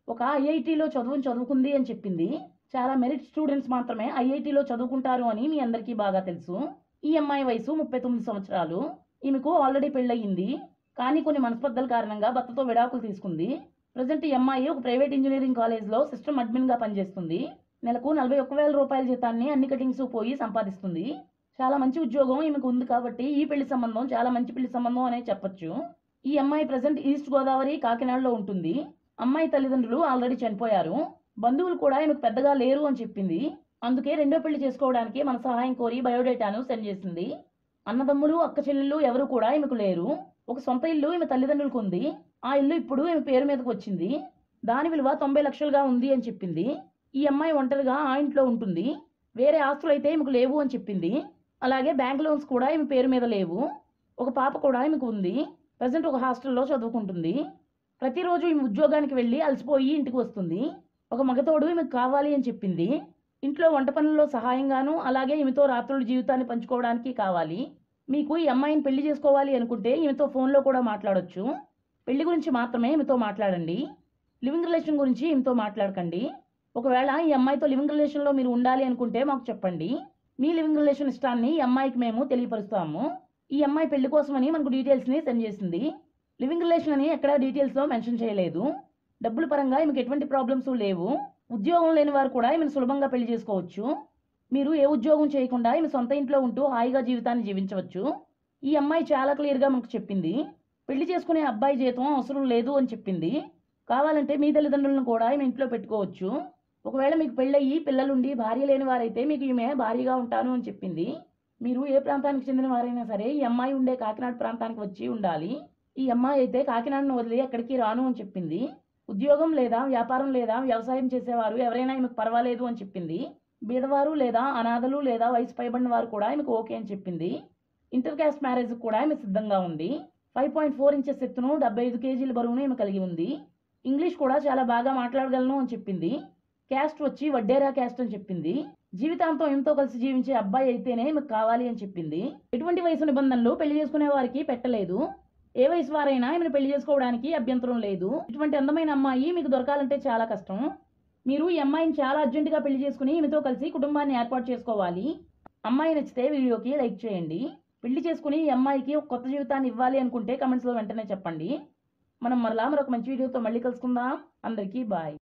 ఒక ఐఐటిలో చదువుని చదువుకుంది అని చెప్పింది చాలా మెరిట్ స్టూడెంట్స్ మాత్రమే ఐఐటిలో చదువుకుంటారు అని మీ అందరికీ బాగా తెలుసు ఈ అమ్మాయి వయసు ముప్పై తొమ్మిది సంవత్సరాలు ఈమెకు ఆల్రెడీ పెళ్ళయింది కానీ కొన్ని మనస్పర్ధల కారణంగా భర్తతో విడాకులు తీసుకుంది ప్రజెంట్ ఈ అమ్మాయి ఒక ప్రైవేట్ ఇంజనీరింగ్ కాలేజ్లో సిస్టమ్ అడ్మిన్గా పనిచేస్తుంది నెలకు నలభై ఒక్క వేల రూపాయల జీతాన్ని అన్ని కటింగ్స్ పోయి సంపాదిస్తుంది చాలా మంచి ఉద్యోగం ఈమెకు ఉంది కాబట్టి ఈ పెళ్లి సంబంధం చాలా మంచి పెళ్లి సంబంధం అనే చెప్పొచ్చు ఈ అమ్మాయి ప్రజెంట్ ఈస్ట్ గోదావరి కాకినాడలో ఉంటుంది అమ్మాయి తల్లిదండ్రులు ఆల్రెడీ చనిపోయారు బంధువులు కూడా ఈమెకు పెద్దగా లేరు అని చెప్పింది అందుకే రెండో పెళ్లి చేసుకోవడానికి మన సహాయం కోరి బయోడేటాను సెండ్ చేసింది అన్నదమ్ములు అక్క చెల్లెళ్ళు ఎవరు కూడా ఈమెకు లేరు ఒక సొంత ఇల్లు ఈమె తల్లిదండ్రులకు ఉంది ఆ ఇల్లు ఇప్పుడు ఈమె పేరు మీదకి వచ్చింది దాని విలువ తొంభై లక్షలుగా ఉంది అని చెప్పింది ఈ అమ్మాయి ఒంటరిగా ఆ ఇంట్లో ఉంటుంది వేరే ఆస్తులు అయితే ఈమెకు లేవు అని చెప్పింది అలాగే బ్యాంక్ లోన్స్ కూడా ఈమె పేరు మీద లేవు ఒక పాప కూడా ఈమెకు ఉంది ప్రజెంట్ ఒక హాస్టల్లో చదువుకుంటుంది ప్రతిరోజు ఈమె ఉద్యోగానికి వెళ్ళి అలసిపోయి ఇంటికి వస్తుంది ఒక మగతోడు ఈమెకు కావాలి అని చెప్పింది ఇంట్లో వంట పనుల్లో సహాయంగాను అలాగే ఈమెతో రాత్రుల జీవితాన్ని పంచుకోవడానికి కావాలి మీకు ఈ అమ్మాయిని పెళ్లి చేసుకోవాలి అనుకుంటే ఈమెతో ఫోన్లో కూడా మాట్లాడొచ్చు పెళ్లి గురించి మాత్రమే ఈమెతో మాట్లాడండి లివింగ్ రిలేషన్ గురించి ఈమెతో మాట్లాడకండి ఒకవేళ ఈ అమ్మాయితో లివింగ్ రిలేషన్లో మీరు ఉండాలి అనుకుంటే మాకు చెప్పండి మీ లివింగ్ రిలేషన్ ఇష్టాన్ని ఈ అమ్మాయికి మేము తెలియపరుస్తాము ఈ అమ్మాయి పెళ్లి కోసమని మనకు డీటెయిల్స్ని సెండ్ చేసింది లివింగ్ రిలేషన్ అని ఎక్కడా డీటెయిల్స్లో మెన్షన్ చేయలేదు డబ్బుల పరంగా ఈమెకి ఎటువంటి ప్రాబ్లమ్స్ లేవు ఉద్యోగం లేని వారు కూడా ఈమెను సులభంగా పెళ్లి చేసుకోవచ్చు మీరు ఏ ఉద్యోగం చేయకుండా ఈమె సొంత ఇంట్లో ఉంటూ హాయిగా జీవితాన్ని జీవించవచ్చు ఈ అమ్మాయి చాలా క్లియర్గా మనకు చెప్పింది పెళ్లి చేసుకునే అబ్బాయి జీతం అవసరం లేదు అని చెప్పింది కావాలంటే మీ తల్లిదండ్రులను కూడా ఈమె ఇంట్లో పెట్టుకోవచ్చు ఒకవేళ మీకు పెళ్ళయ్యి పిల్లలుండి భార్య లేని వారైతే మీకు ఈమె భార్యగా ఉంటాను అని చెప్పింది మీరు ఏ ప్రాంతానికి చెందిన వారైనా సరే ఈ అమ్మాయి ఉండే కాకినాడ ప్రాంతానికి వచ్చి ఉండాలి ఈ అమ్మాయి అయితే కాకినాడను వదిలి ఎక్కడికి రాను అని చెప్పింది ఉద్యోగం లేదా వ్యాపారం లేదా వ్యవసాయం చేసేవారు ఎవరైనా ఈమెకు పర్వాలేదు అని చెప్పింది బీదవారు లేదా అనాథలు లేదా వయసు పైబడిన వారు కూడా ఈమెకు ఓకే అని చెప్పింది ఇంటర్ క్యాస్ట్ మ్యారేజ్ కూడా ఈమె సిద్ధంగా ఉంది ఫైవ్ పాయింట్ ఫోర్ ఇంచెస్ ఎత్తును డెబ్బై ఐదు కేజీల బరువును ఈమె కలిగి ఉంది ఇంగ్లీష్ కూడా చాలా బాగా మాట్లాడగలను అని చెప్పింది క్యాస్ట్ వచ్చి వడ్డేరా క్యాస్ట్ అని చెప్పింది జీవితాంతం ఈమెతో కలిసి జీవించే అబ్బాయి అయితేనే ఈమెకు కావాలి అని చెప్పింది ఎటువంటి వయసు నిబంధనలు పెళ్లి చేసుకునే వారికి పెట్టలేదు ఏ వయసు వారైనా ఈమెను పెళ్లి చేసుకోవడానికి అభ్యంతరం లేదు ఇటువంటి అందమైన అమ్మాయి మీకు దొరకాలంటే చాలా కష్టం మీరు ఈ అమ్మాయిని చాలా అర్జెంటుగా పెళ్లి చేసుకుని ఈమెతో కలిసి కుటుంబాన్ని ఏర్పాటు చేసుకోవాలి అమ్మాయి నచ్చితే వీడియోకి లైక్ చేయండి పెళ్లి చేసుకుని ఈ అమ్మాయికి ఒక కొత్త జీవితాన్ని ఇవ్వాలి అనుకుంటే కమెంట్స్లో వెంటనే చెప్పండి మనం మరలా మరొక మంచి వీడియోతో మళ్ళీ కలుసుకుందాం అందరికీ బాయ్